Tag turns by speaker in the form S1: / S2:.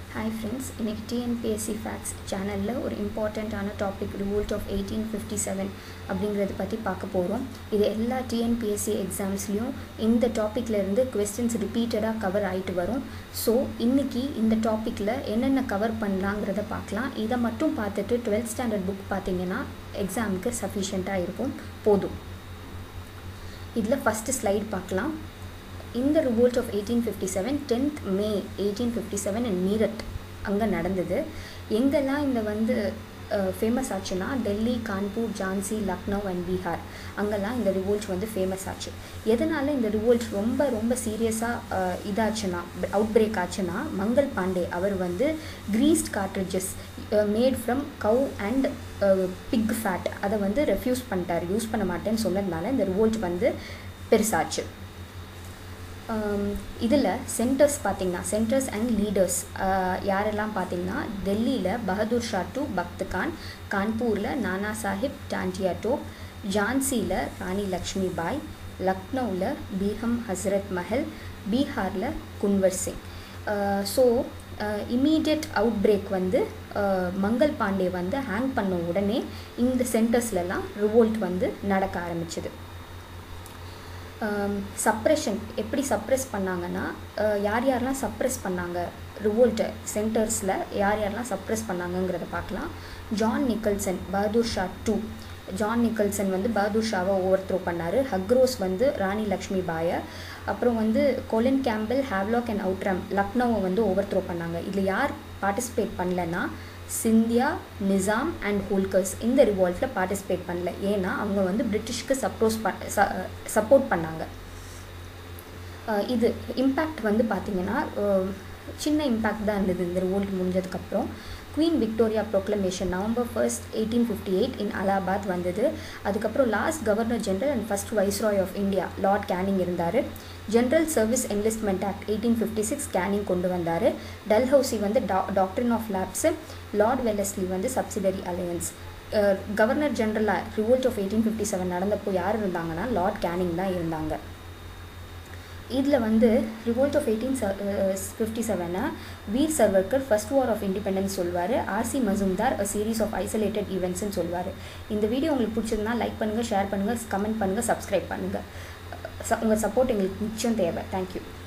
S1: hi friends இன்றைக்கி TNPSC facts சேனலில் ஒரு இம்பார்ட்டண்ட்டான topic revolt of eighteen fifty seven அப்படிங்கிறத பற்றி பார்க்க போகிறோம் இது எல்லா டிஎன்பிஎஸ்சி எக்ஸாம்ஸ்லேயும் இந்த டாப்பிக்கில் இருந்து கொஸ்டின்ஸ் ரிப்பீட்டடாக கவர் ஆகிட்டு வரும் ஸோ இன்றைக்கி இந்த டாப்பிக்கில் என்னென்ன கவர் பண்ணலாங்கிறத பார்க்கலாம் இதை மட்டும் பார்த்துட்டு டுவெல்த் ஸ்டாண்டர்ட் புக் பார்த்தீங்கன்னா எக்ஸாமுக்கு சஃபிஷியண்ட்டாக இருக்கும் போதும் இதில் ஃபஸ்ட்டு ஸ்லைட் பார்க்கலாம் இந்த revolt of eighteen fifty seven tenth May eighteen fifty seven and Meerut அங்கே நடந்தது எங்கெல்லாம் இந்த வந்து ஃபேமஸ் ஆச்சுன்னா டெல்லி கான்பூர் ஜான்சி லக்னோ அண்ட் பீகார் அங்கெல்லாம் இந்த ரிவோல்ட் வந்து ஃபேமஸ் ஆச்சு எதனால் இந்த ரிவோல்ட் ரொம்ப ரொம்ப சீரியஸாக இதாச்சுன்னா அவுட் பிரேக் ஆச்சுன்னா மங்கள் பாண்டே அவர் வந்து greased cartridges made from cow and pig fat அதை வந்து ரெஃப்யூஸ் பண்ணிட்டார் யூஸ் பண்ண மாட்டேன்னு சொன்னதுனால இந்த ரிவோல்ட் வந்து பெருசாச்சு இதில் சென்டர்ஸ் பார்த்திங்கன்னா சென்டர்ஸ் அண்ட் லீடர்ஸ் யாரெல்லாம் பார்த்தீங்கன்னா டெல்லியில் பகதூர் ஷா டு பக்த் கான் கான்பூரில் நானா சாஹிப் டாண்டியா டோப் ஜான்சியில் ராணி லக்ஷ்மி பாய் லக்னோவில் பீகம் ஹசரத் மஹல் பீகாரில் Kunwar Singh so immediate outbreak வந்து மங்கள் பாண்டே வந்து ஹேங் பண்ண உடனே இந்த சென்டர்ஸ்லலாம் ரிவோல்ட் வந்து நடக்க ஆரம்பிச்சுது சப்ரெஷன் எப்படி சப்ரெஸ் பண்ணாங்கன்னா யார் யாரெல்லாம் சப்ரெஸ் பண்ணாங்க ரிவோல்ட்டு சென்டர்ஸில் யார் யாரெல்லாம் சப்ரெஸ் பண்ணாங்கங்கிறத பார்க்கலாம் John Nicholson Bahadur Shah to John Nicholson வந்து பகதூர் ஷாவை ஓவர் த்ரோ பண்ணார் ஹக்ரோஸ் வந்து ராணி லக்ஷ்மி பாயை அப்புறம் வந்து Colin Campbell Havelock and Outram லக்னோவை வந்து ஓவர் த்ரோ பண்ணாங்க இதில் யார் பார்ட்டிசிபேட் பண்ணலன்னா சிந்தியா நிசாம் அண்ட் ஹோல்கர்ஸ் இந்த ரிவால்ட்டில் பார்ட்டிசிபேட் பண்ணல ஏன்னா அவங்க வந்து பிரிட்டிஷ்க்கு சப்போஸ் ப சப்போர்ட் பண்ணாங்க இது இம்பேக்ட் வந்து பார்த்திங்கன்னா சின்ன இம்பேக்ட் தான் இருந்தது இந்த ரிவோல்ட் முடிஞ்சதுக்கப்புறம் Queen Victoria proclamation November first eighteen fifty eight in Allahabad வந்தது அதுக்கப்புறம் last governor general and first viceroy of India Lord Canning இருந்தார் general service enlistment act eighteen fifty six Canning கொண்டு வந்தார் டல்ஹவுசி வந்து டா doctrine of lapse Lord Wellesley வந்து subsidiary alliance governor ஜெனரலாக revolt of eighteen fifty seven நடந்தப்போ யார் இருந்தாங்கன்னா லார்ட் கேனிங் தான் இருந்தாங்க இதில் வந்து ரிவோல்ட் ஆஃப் எயிட்டீன் ஃபிஃப்டி செவனை Veer சர்வர்கர் first war of independence சொல்வார் RC Majumdar a series of isolated ஈவெண்ட்ஸ்னு சொல்வார் இந்த வீடியோ உங்களுக்கு பிடிச்சிருந்தா லைக் பண்ணுங்கள் ஷேர் பண்ணுங்கள் கமெண்ட் பண்ணுங்கள் சப்ஸ்கிரைப் பண்ணுங்கள் உங்கள் சப்போர்ட் எங்களுக்கு நிச்சயம் தேவை தேங்க்யூ